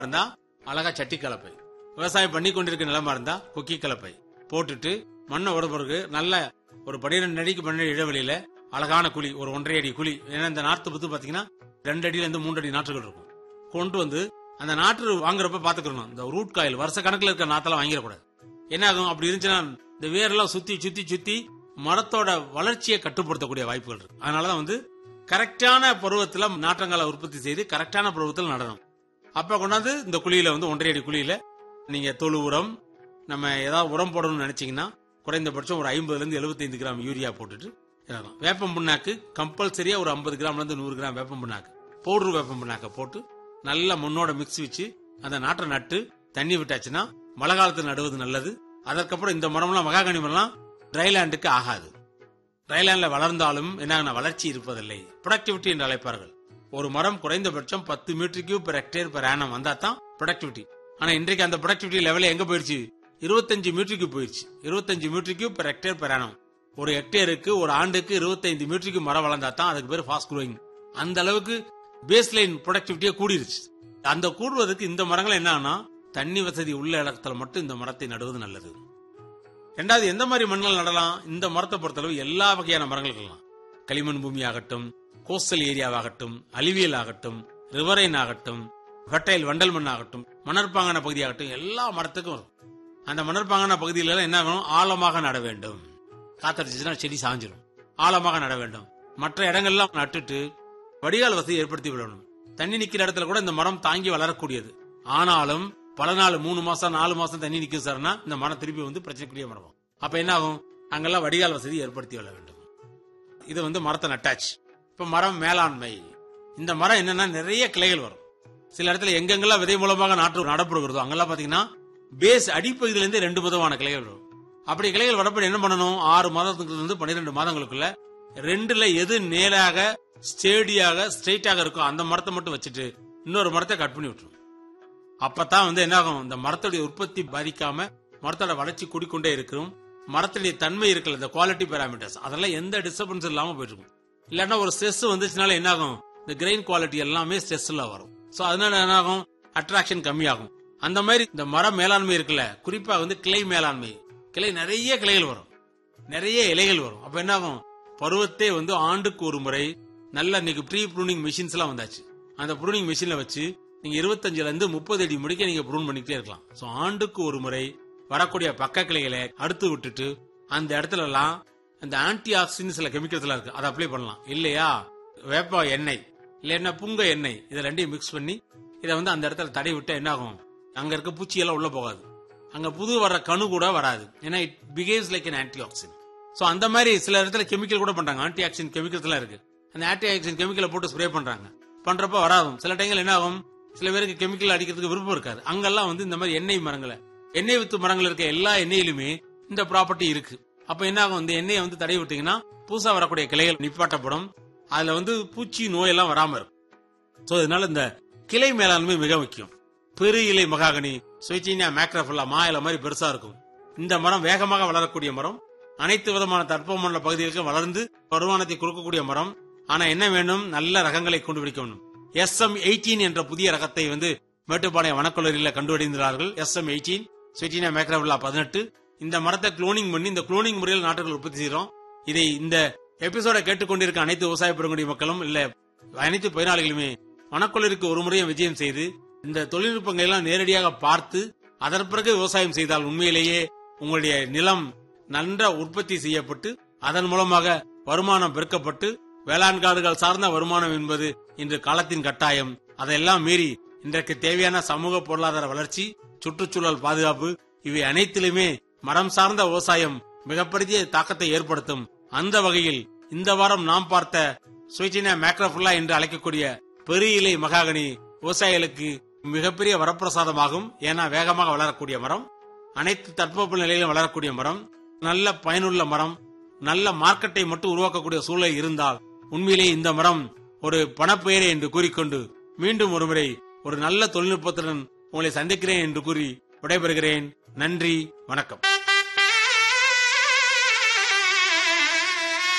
இருந்தா அழகா சட்டி கலப்பை விவசாயம் பண்ணி கொண்டிருக்க நிலமா இருந்தா கொக்கி கலப்பை போட்டுட்டு மண்ணை ஒரு பிறகு நல்ல ஒரு பன்னிரெண்டு அடிக்கு பன்னெண்டு இடைவெளியில அழகான குழி ஒரு ஒன்றரை அடி குழி ஏன்னா இந்த நாற்று புத்து பாத்தீங்கன்னா ரெண்டு அடியில இருந்து மூன்று அடி நாற்றுகள் இருக்கும் கொண்டு வந்து அந்த நாற்று வாங்குறப்ப பாத்துக்கணும் இந்த ரூட் காயில் வருஷ கணக்குல இருக்க நாத்தெல்லாம் வாங்கிடக்கூடாது என்ன ஆகும் அப்படி இருந்துச்சுன்னா இந்த வேரெல்லாம் சுத்தி சுத்தி சுத்தி மரத்தோட வளர்ச்சியை கட்டுப்படுத்தக்கூடிய வாய்ப்புகள் இருக்கு அதனாலதான் வந்து கரெக்டான பருவத்துல நாற்றங்களை உற்பத்தி செய்து கரெக்டான பருவத்தில் நடணும் அப்ப கொண்டாந்து இந்த குழியில வந்து ஒன்றரை அடி குழியில நீங்க தொழு உரம் நம்ம ஏதாவது உரம் போடணும்னு நினைச்சீங்கன்னா குறைந்தபட்சம் ஒரு ஐம்பதுல இருந்து 75 கிராம் யூரியா போட்டுட்டு இறங்கலாம் வேப்பம் புண்ணாக்கு கம்பல்சரியா ஒரு ஐம்பது கிராம்ல இருந்து நூறு கிராம் வேப்பம் புண்ணாக்கு பவுடர் வேப்பம் புண்ணாக்க போட்டு நல்ல மண்ணோட மிக்ஸ் வச்சு அந்த நாட்டை நட்டு தண்ணி விட்டாச்சுன்னா மழை காலத்துல நடுவது நல்லது அதற்கப்புறம் இந்த மரம்லாம் மகாகனி மரம்லாம் ட்ரைலேண்டுக்கு ஆகாது ட்ரைலேண்ட்ல வளர்ந்தாலும் என்ன வளர்ச்சி இருப்பதில்லை ப்ரொடக்டிவிட்டி என்று அழைப்பார்கள் ஒரு மரம் குறைந்தபட்சம் பத்து metre cube per hectare per annum வந்தா தான் ப்ரொடக்டிவிட்டி ஆனா இன்றைக்கு அந்த ப்ரொடக்டிவிட்டி லெவல் எங்க போயிருச்சு இருபத்தஞ்சு மீட்டருக்கு போயிருச்சு இருபத்தஞ்சு metre cube per hectare per annum ஒரு ஹெக்டேருக்கு ஒரு ஆண்டுக்கு இருபத்தைந்து மீட்டருக்கு மரம் வளர்ந்தா தான் அதுக்கு பேர் ஃபாஸ்ட் growing அந்த அளவுக்கு பேஸ் லைன் ப்ரொடக்டிவிட்டியே கூடிருச்சு அந்த கூடுவதற்கு இந்த மரங்கள் என்னன்னா தண்ணி வசதி உள்ள இடத்துல மட்டும் இந்த மரத்தை நடுவது நல்லது ரெண்டாவது எந்த மாதிரி மண்கள் நடலாம் இந்த மரத்தை பொறுத்தளவு எல்லா வகையான மரங்கள் இருக்கலாம் களிமண் பூமி ஆகட்டும் கோஸ்டல் ஏரியாவாகட்டும் அலிவியல் ஆகட்டும் ரிவரைன் ஆகட்டும் ஃபர்டைல் வண்டல் மண் ஆகட்டும் மணற்பாங்கான பகுதி ஆகட்டும் எல்லா மரத்துக்கும் வரும் அந்த மணற்பாங்கான பகுதியில எல்லாம் என்ன ஆகணும் ஆழமாக நட வேண்டும் காத்தடிச்சுன்னா செடி சாஞ்சிரும் ஆழமாக நட வேண்டும் மற்ற இடங்கள்லாம் நட்டுட்டு வடிகால் வசதி ஏற்படுத்தி விடணும் தண்ணி நிக்கிற இடத்துல கூட இந்த மரம் தாங்கி வளரக்கூடியது ஆனாலும் பல நாள் மூணு மாசம் நாலு மாசம் தண்ணி நிக்கும் சார்னா இந்த மரம் திருப்பி வந்து பிரச்சனைக்குரிய மரம் அப்ப என்ன ஆகும் அங்கெல்லாம் வடிகால் வசதி ஏற்படுத்தி விட வேண்டும் இது வந்து மரத்தை நட்டாச்சு இப்ப மரம் மேலாண்மை இந்த மரம் என்னன்னா நிறைய கிளைகள் வரும் சில இடத்துல எங்கெங்கெல்லாம் விதை மூலமாக நாற்று நடப்படுகிறதோ அங்கெல்லாம் பாத்தீங்கன்னா பேஸ் அடிப்பகுதியில இருந்து ரெண்டு விதமான கிளைகள் வரும் அப்படி கிளைகள் வரப்ப என்ன பண்ணணும் ஆறு மாதத்துக்கு இருந்து பன்னிரெண்டு மாதங்களுக்குள்ள ரெண்டுல எது நேராக ஸ்டேடியாக ஸ்ட்ரெயிட்டாக இருக்கும் அந்த மரத்தை மட்டும் வச்சுட்டு இன்னொரு மரத்தை கட் பண்ணி விட்டுரும் அப்பதான் வந்து என்ன ஆகும் இந்த மரத்துடைய உற்பத்தி பாதிக்காம மரத்தோட வளர்ச்சி கூடிக்கொண்டே இருக்கும் மரத்துடைய தன்மை இருக்குல்ல இந்த குவாலிட்டி பேராமீட்டர்ஸ் அதெல்லாம் எந்த டிஸ்டர்பன்ஸ் இல்லாம போயிட்டு இருக்கும் இல்லன்னா ஒரு ஸ்ட்ரெஸ் வந்துச்சுனால என்ன ஆகும் இந்த கிரெயின் குவாலிட்டி எல்லாமே ஸ்ட்ரெஸ்ல வரும் சோ அதனால என்ன ஆகும் அட்ராக்ஷன் கம்மியாகும் அந்த மாதிரி இந்த மர மேலாண்மை இருக்குல்ல குறிப்பா வந்து கிளை மேலாண்மை கிளை நிறைய கிளைகள் வரும் நிறைய இலைகள் வரும் அப்ப என்ன ஆகும் பருவத்தே வந்து ஆண்டுக்கு ஒரு முறை நல்ல இன்னைக்கு ப்ரீ ப்ரூனிங் மிஷின்ஸ் எல்லாம் வந்தாச்சு அந்த ப்ரூனிங் மிஷின்ல வச்சு நீங்க இருபத்தஞ்சுல இருந்து முப்பது அடி முடிக்க நீங்க ப்ரூன் பண்ணிக்கிட்டே இருக்கலாம் சோ ஆண்டுக்கு ஒரு முறை வரக்கூடிய பக்க கிளைகளை அறுத்து விட்டுட்டு அந்த இடத்துல எல்லாம் அந்த ஆன்டி ஆக்சிடென்ட் சில கெமிக்கல்ஸ் எல்லாம் இருக்கு அதை அப்ளை பண்ணலாம் இல்லையா வேப்ப எண்ணெய் இல்லைன்னா புங்க எண்ணெய் இதை ரெண்டையும் மிக்ஸ் பண்ணி இதை வந்து அந்த இடத்துல தடை விட்டா என்ன ஆகும் அங்க இருக்க பூச்சி எல்லாம் உள்ள போகாது அங்க புது வர்ற கணு கூட வராது ஏன்னா it behaves like an antioxidant so அந்த மாதிரி சில இடத்துல கெமிக்கல் கூட பண்றாங்க ஆன்டி ஆக்சிடென்ட் கெமிக்கல்ஸ் எல்லாம் இருக்கு அந்த ஆன்டி ஆக்சிடென்ட் கெமிக்கலை போட்டு ஸ்ப்ரே பண்றாங்க பண்றப்ப வராதும் சில டைம்ல என்ன ஆகும் சில பேருக்கு கெமிக்கல் அடிக்கிறதுக்கு விருப்பம் இருக்காது அங்கெல்லாம் வந்து இந்த மாதிரி எண்ணெய் மரங்களை எண்ணெய் வித்து மரங்கள் இருக்க எல்லா எண்ணெயிலுமே இந்த ப்ராப்பர்ட்டி இருக்கு அப்ப என்ன ஆகும் இந்த எண்ணெயை வந்து தடை விட்டீங்கன்னா புதுசா வரக்கூடிய கிளைகள் நிப்பாட்டப்படும் அதுல வந்து பூச்சி நோய் எல்லாம் வராம இருக்கும் சோ இதனால இந்த கிளை மேலாண்மை மிக முக்கியம் பெரு இலை மகாகனி சுவிச்சினியா மேக்ரஃபுல்லா மா இலை மாதிரி பெருசா இருக்கும் இந்த மரம் வேகமாக வளரக்கூடிய மரம் அனைத்து விதமான தட்பமண்டல பகுதிகளுக்கும் வளர்ந்து வருமானத்தை கொடுக்கக்கூடிய மரம் ஆனா என்ன வேண்டும் நல்ல ரகங்களை கொண்டு பிடிக்க வேண்டும் எஸ் எம் எயிட்டீன் என்ற புதிய ரகத்தை வந்து மேட்டுப்பாளையம் வனக்கல்லூரியில் கண்டுபிடிந்தார்கள் S M eighteen Swietenia macrophylla பதினெட்டு இந்த மரத்தை குளோனிங் பண்ணி இந்த குளோனிங் முறையில் நாட்டுகள் உற்பத்தி செய்யறோம் இதை இந்த எபிசோட கேட்டுக்கொண்டிருக்க அனைத்து விவசாய பெருங்குடி மக்களும் இல்ல அனைத்து பயனாளிகளுமே வனக்கொள்ளிற்கு ஒரு முறையும் விஜயம் செய்து இந்த தொழில்நுட்பங்களை எல்லாம் நேரடியாக பார்த்து அதன் பிறகு விவசாயம் செய்தால் உண்மையிலேயே உங்களுடைய நிலம் நன்ற உற்பத்தி செய்யப்பட்டு அதன் மூலமாக வருமானம் பெருக்கப்பட்டு வேளாண் காடுகள் சார்ந்த வருமானம் என்பது இன்று காலத்தின் கட்டாயம் அதையெல்லாம் மீறி இன்றைக்கு தேவையான சமூக பொருளாதார வளர்ச்சி சுற்றுச்சூழல் பாதுகாப்பு இவை அனைத்திலுமே மரம் சார்ந்த விவசாயம் மிகப்பெரிய தாக்கத்தை ஏற்படுத்தும் அந்த வகையில் இந்த வாரம் நாம் பார்த்த சுவிச்சினா மேக்ரோஃபுல்லா என்று அழைக்கக்கூடிய பெரிய இலை மகாகனி விவசாயிகளுக்கு மிகப்பெரிய வரப்பிரசாதமாகும் ஏன்னா வேகமாக வளரக்கூடிய மரம் அனைத்து தட்பவெப்ப நிலையிலும் வளரக்கூடிய மரம் நல்ல பயனுள்ள மரம் நல்ல மார்க்கெட்டை மட்டும் உருவாக்கக்கூடிய சூழல் இருந்தால் உண்மையிலேயே இந்த மரம் ஒரு பணப்பெயரை என்று கூறிக்கொண்டு மீண்டும் ஒருமுறை ஒரு நல்ல தொழில்நுட்பத்துடன் உங்களை சந்திக்கிறேன் என்று கூறி விடைபெறுகிறேன் நன்றி வணக்கம்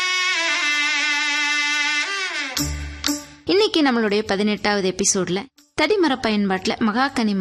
இன்னைக்கு நம்மளுடைய பதினெட்டாவது எபிசோட்ல தடிமர பயன்பாட்டில் மகாகனி